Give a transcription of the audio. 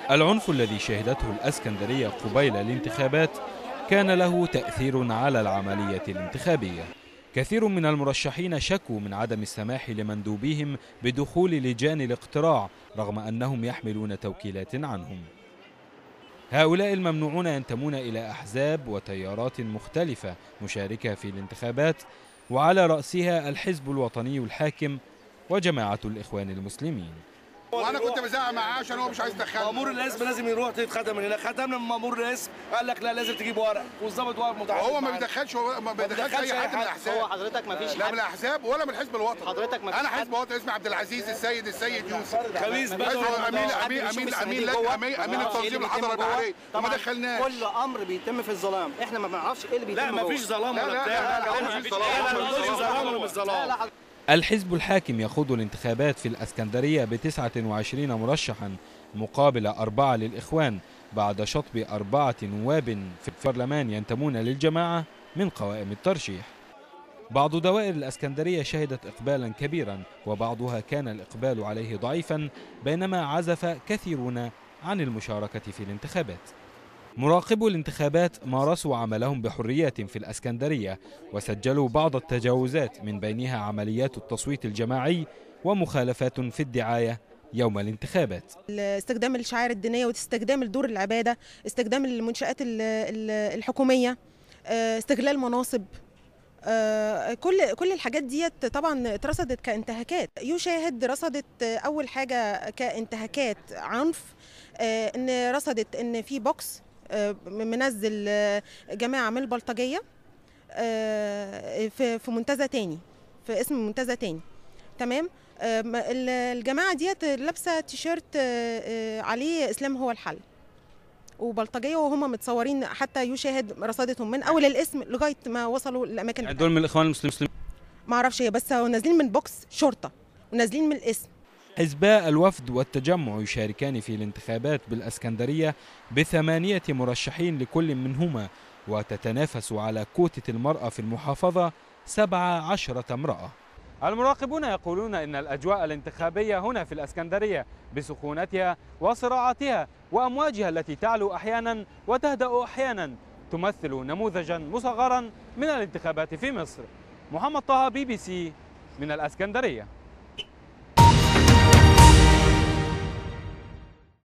العنف الذي شهدته الأسكندرية قبيل الانتخابات كان له تأثير على العملية الانتخابية كثير من المرشحين شكوا من عدم السماح لمندوبيهم بدخول لجان الاقتراع رغم أنهم يحملون توكيلات عنهم هؤلاء الممنوعون ينتمون إلى أحزاب وتيارات مختلفة مشاركة في الانتخابات وعلى رأسها الحزب الوطني الحاكم وجماعة الإخوان المسلمين وانا كنت بزعق معاه عشان هو مش عايز يدخلني مامور الاسم لازم يروح تتختم من هنا ختمنا من مامور الاسم قال لك لا لازم تجيب ورق والظابط واقف متعاقد هو ما معانا. بيدخلش هو ما بيدخلش اي حد من هو الاحزاب حضرتك ما فيش لا حد من الاحزاب ولا من الحزب الوطني حضرتك ما فيش انا حد. حزب وطني اسمي عبد العزيز السيد السيد يوسف خميس حزب بدوي امين حد امين بيشوف امين الصناديق امين لج- جوه. امين امين ما نعرفش إيه التنظيم اللي الحضري بيتم جوه. البحريه وما طبعاً دخلناش كل امر بيتم في الظلام احنا ما بنعرفش ايه اللي بيتم لا ما جوه. فيش ظلام لا ولا لا بتاع لا لا لا مفيش ظلام لا ولا مفيش ظلام ولا مش لا ظلام لا الحزب الحاكم يخوض الانتخابات في الأسكندرية ب 29 مرشحا مقابل أربعة للإخوان بعد شطب أربعة نواب في البرلمان ينتمون للجماعة من قوائم الترشيح بعض دوائر الأسكندرية شهدت إقبالا كبيرا وبعضها كان الإقبال عليه ضعيفا بينما عزف كثيرون عن المشاركة في الانتخابات مراقبو الانتخابات مارسوا عملهم بحرية في الأسكندرية وسجلوا بعض التجاوزات من بينها عمليات التصويت الجماعي ومخالفات في الدعاية يوم الانتخابات استخدام الشعائر الدينيه واستخدام الدور العباده استخدام المنشات ال- ال- الحكوميه آه، استغلال مناصب آه، كل كل الحاجات ديت طبعا اترصدت كانتهاكات يشاهد رصدت آه، اول حاجه كانتهاكات عنف آه، ان رصدت ان في بوكس آه، منزل آه، جماعه من البلطجيه آه، في في منتزه تاني في اسم منتزه تاني تمام آه، م- ال- الجماعه ديت لابسه تيشيرت آه، آه، عليه اسلام هو الحل وبلطجيه وهم متصورين حتى يشاهد رصادتهم من اول الاسم لغايه ما وصلوا الاماكن يعني بتاعتهم. دول من الإخوان المسلمين ما اعرفش هي بس هو نازلين من بوكس شرطه ونازلين من الاسم حزباء الوفد والتجمع يشاركان في الانتخابات بالأسكندرية بثمانية مرشحين لكل منهما وتتنافس على كوتة المرأة في المحافظة سبع عشرة امرأة المراقبون يقولون إن الأجواء الانتخابية هنا في الأسكندرية بسخونتها وصراعاتها وأمواجها التي تعلو أحيانا وتهدأ أحيانا تمثل نموذجا مصغرا من الانتخابات في مصر محمد طه بي بي سي من الأسكندرية